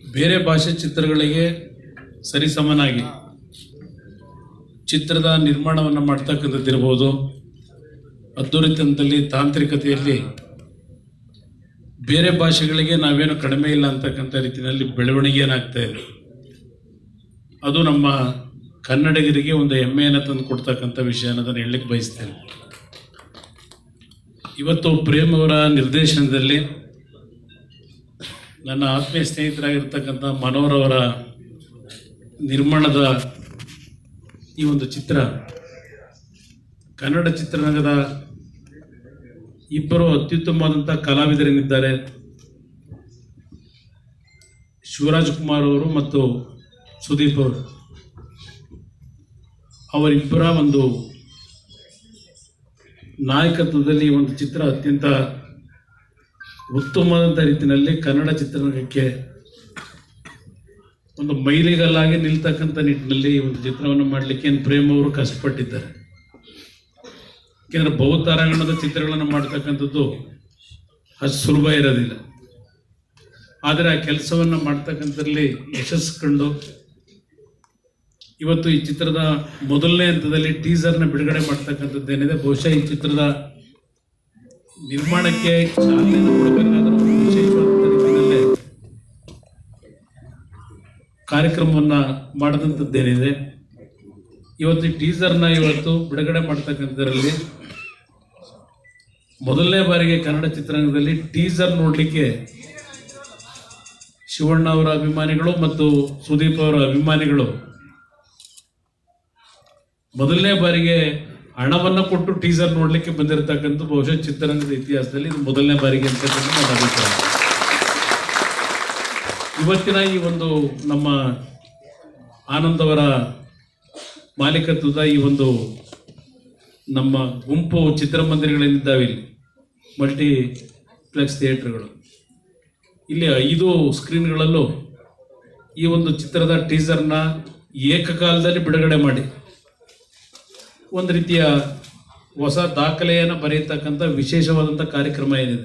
ಬೇರೆ ಭಾಷೆ ಚಿತ್ರಗಳಿಗೆ ಸರಿಸಮನಾಗಿ ಚಿತ್ರದ ನಿರ್ಮಾಣವನ್ನು ಮಾಡ್ತಕ್ಕಂಥದ್ದಿರ್ಬೋದು ಅದ್ದೂರಿತನದಲ್ಲಿ ತಾಂತ್ರಿಕತೆಯಲ್ಲಿ ಬೇರೆ ಭಾಷೆಗಳಿಗೆ ನಾವೇನು ಕಡಿಮೆ ಇಲ್ಲ ಅಂತಕ್ಕಂಥ ರೀತಿಯಲ್ಲಿ ಬೆಳವಣಿಗೆ ಏನಾಗ್ತಾ ಇದೆ ಅದು ನಮ್ಮ ಕನ್ನಡಿಗರಿಗೆ ಒಂದು ಹೆಮ್ಮೆಯನ್ನು ತಂದು ಕೊಡ್ತಕ್ಕಂಥ ವಿಷಯ ಅನ್ನೋದನ್ನು ಹೇಳಲಿಕ್ಕೆ ಬಯಸ್ತೇನೆ ಇವತ್ತು ಪ್ರೇಮ್ ಅವರ ನಿರ್ದೇಶನದಲ್ಲಿ ನನ್ನ ಆತ್ಮೀಯ ಸ್ನೇಹಿತರಾಗಿರ್ತಕ್ಕಂಥ ಮನೋಹರ್ ಅವರ ನಿರ್ಮಾಣದ ಈ ಒಂದು ಚಿತ್ರ ಕನ್ನಡ ಚಿತ್ರರಂಗದ ಇಬ್ಬರು ಅತ್ಯುತ್ತಮವಾದಂಥ ಕಲಾವಿದರೇನಿದ್ದಾರೆ ಶಿವರಾಜ್ ಕುಮಾರ್ ಅವರು ಮತ್ತು ಸುದೀಪ್ ಅವರು ಅವರಿಬ್ಬರ ಒಂದು ನಾಯಕತ್ವದಲ್ಲಿ ಈ ಒಂದು ಚಿತ್ರ ಅತ್ಯಂತ ಉತ್ತಮವಾದಂಥ ರೀತಿಯಲ್ಲಿ ಕನ್ನಡ ಚಿತ್ರರಂಗಕ್ಕೆ ಒಂದು ಮೈಲಿಗಲ್ಲಾಗಿ ನಿಲ್ತಕ್ಕಂಥ ನಿಟ್ಟಿನಲ್ಲಿ ಈ ಒಂದು ಚಿತ್ರವನ್ನು ಮಾಡಲಿಕ್ಕೆ ಏನು ಪ್ರೇಮ್ ಅವರು ಕಷ್ಟಪಟ್ಟಿದ್ದಾರೆ ಯಾಕೆಂದರೆ ಬಹುತಾರಾಗಣದ ಚಿತ್ರಗಳನ್ನು ಮಾಡ್ತಕ್ಕಂಥದ್ದು ಅಷ್ಟು ಸುಲಭ ಇರೋದಿಲ್ಲ ಆದರೆ ಆ ಕೆಲಸವನ್ನು ಮಾಡ್ತಕ್ಕಂಥದ್ರಲ್ಲಿ ಯಶಸ್ಸು ಕಂಡು ಇವತ್ತು ಈ ಚಿತ್ರದ ಮೊದಲನೇ ಹಂತದಲ್ಲಿ ಟೀಸರ್ನ ಬಿಡುಗಡೆ ಮಾಡ್ತಕ್ಕಂಥದ್ದೇನಿದೆ ಬಹುಶಃ ಈ ಚಿತ್ರದ ನಿರ್ಮಾಣಕ್ಕೆ ಚಾಲನೆಯನ್ನು ಕೊಡಬೇಕಾದ್ರೂ ವಿಶೇಷವಾದಂಥ ರೀತಿಯಲ್ಲೇ ಕಾರ್ಯಕ್ರಮವನ್ನು ಮಾಡಿದಂಥದ್ದೇನಿದೆ ಇವತ್ತು ಈ ಟೀಸರ್ನ ಇವತ್ತು ಬಿಡುಗಡೆ ಮಾಡ್ತಕ್ಕಂಥದ್ರಲ್ಲಿ ಮೊದಲನೇ ಬಾರಿಗೆ ಕನ್ನಡ ಚಿತ್ರರಂಗದಲ್ಲಿ ಟೀಸರ್ ನೋಡಲಿಕ್ಕೆ ಶಿವಣ್ಣ ಅವರ ಅಭಿಮಾನಿಗಳು ಮತ್ತು ಸುದೀಪ್ ಅವರ ಅಭಿಮಾನಿಗಳು ಮೊದಲನೇ ಬಾರಿಗೆ ಹಣವನ್ನು ಕೊಟ್ಟು ಟೀಸರ್ ನೋಡಲಿಕ್ಕೆ ಬಂದಿರತಕ್ಕಂಥ ಬಹುಶಃ ಚಿತ್ರರಂಗದ ಇತಿಹಾಸದಲ್ಲಿ ಇದು ಮೊದಲನೇ ಬಾರಿಗೆ ಅಂತಕ್ಕಂಥ ನನ್ನ ಅಭಿಪ್ರಾಯ ಇವತ್ತಿನ ಈ ಒಂದು ನಮ್ಮ ಆನಂದ್ ಅವರ ಮಾಲೀಕತ್ವದ ಈ ಒಂದು ನಮ್ಮ ಗುಂಪು ಚಿತ್ರಮಂದಿರಗಳೇನಿದ್ದಾವೆ ಇಲ್ಲಿ ಮಲ್ಟಿಪ್ಲೆಕ್ಸ್ ಥಿಯೇಟ್ರ್ಗಳು ಇಲ್ಲಿ ಐದು ಸ್ಕ್ರೀನ್ಗಳಲ್ಲೂ ಈ ಒಂದು ಚಿತ್ರದ ಟೀಸರ್ನ ಏಕಕಾಲದಲ್ಲಿ ಬಿಡುಗಡೆ ಮಾಡಿ ಒಂದು ರೀತಿಯ ಹೊಸ ದಾಖಲೆಯನ್ನು ಬರೆಯತಕ್ಕಂಥ ವಿಶೇಷವಾದಂಥ ಕಾರ್ಯಕ್ರಮ ಏನಿದೆ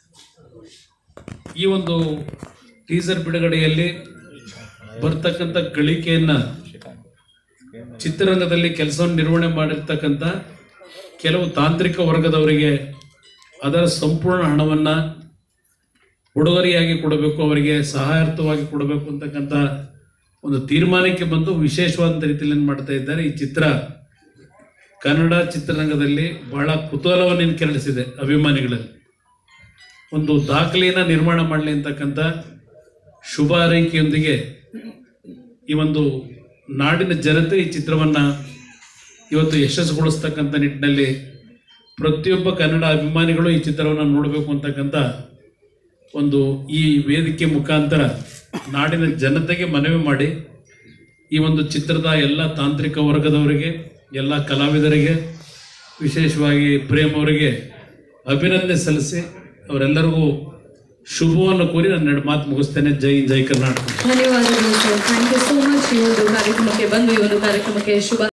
ಈ ಒಂದು ಟೀಸರ್ ಬಿಡುಗಡೆಯಲ್ಲಿ ಬರ್ತಕ್ಕಂಥ ಗಳಿಕೆಯನ್ನು ಚಿತ್ರರಂಗದಲ್ಲಿ ಕೆಲಸವನ್ನು ನಿರ್ವಹಣೆ ಮಾಡಿರ್ತಕ್ಕಂಥ ಕೆಲವು ತಾಂತ್ರಿಕ ವರ್ಗದವರಿಗೆ ಅದರ ಸಂಪೂರ್ಣ ಹಣವನ್ನು ಉಡುಗೊರೆಯಾಗಿ ಕೊಡಬೇಕು ಅವರಿಗೆ ಸಹಾಯಾರ್ಥವಾಗಿ ಕೊಡಬೇಕು ಅಂತಕ್ಕಂಥ ಒಂದು ತೀರ್ಮಾನಕ್ಕೆ ಬಂದು ವಿಶೇಷವಾದಂಥ ರೀತಿಯಲ್ಲಿ ಏನು ಮಾಡ್ತಾ ಇದ್ದಾರೆ ಈ ಚಿತ್ರ ಕನ್ನಡ ಚಿತ್ರರಂಗದಲ್ಲಿ ಬಹಳ ಕುತೂಹಲವನ್ನು ಕೆರಳಿಸಿದೆ ಅಭಿಮಾನಿಗಳಲ್ಲಿ ಒಂದು ದಾಖಲೆಯನ್ನು ನಿರ್ಮಾಣ ಮಾಡಲಿ ಅಂತಕ್ಕಂಥ ಶುಭ ಹಾರೈಕೆಯೊಂದಿಗೆ ಈ ಒಂದು ನಾಡಿನ ಜನತೆ ಈ ಚಿತ್ರವನ್ನು ಇವತ್ತು ಯಶಸ್ಸುಗೊಳಿಸ್ತಕ್ಕಂಥ ನಿಟ್ಟಿನಲ್ಲಿ ಪ್ರತಿಯೊಬ್ಬ ಕನ್ನಡ ಅಭಿಮಾನಿಗಳು ಈ ಚಿತ್ರವನ್ನು ನೋಡಬೇಕು ಅಂತಕ್ಕಂಥ ಒಂದು ಈ ವೇದಿಕೆ ಮುಖಾಂತರ ನಾಡಿನ ಜನತೆಗೆ ಮನವಿ ಮಾಡಿ ಈ ಒಂದು ಚಿತ್ರದ ಎಲ್ಲ ತಾಂತ್ರಿಕ ವರ್ಗದವರಿಗೆ ಎಲ್ಲ ಕಲಾವಿದರಿಗೆ ವಿಶೇಷವಾಗಿ ಪ್ರೇಮ್ ಅವರಿಗೆ ಅಭಿನಂದನೆ ಸಲ್ಲಿಸಿ ಅವರೆಲ್ಲರಿಗೂ ಶುಭವನ್ನು ಕೋರಿ ನನ್ನ ಎರಡು ಮಾತು ಮುಗಿಸ್ತೇನೆ ಜೈ ಜೈ ಕರ್ನಾಟಕ ಧನ್ಯವಾದಗಳು sir thank you so much ಈ ಒಂದು ಕಾರ್ಯಕ್ರಮಕ್ಕೆ ಬಂದು ಈ ಒಂದು ಕಾರ್ಯಕ್ರಮಕ್ಕೆ ಶುಭ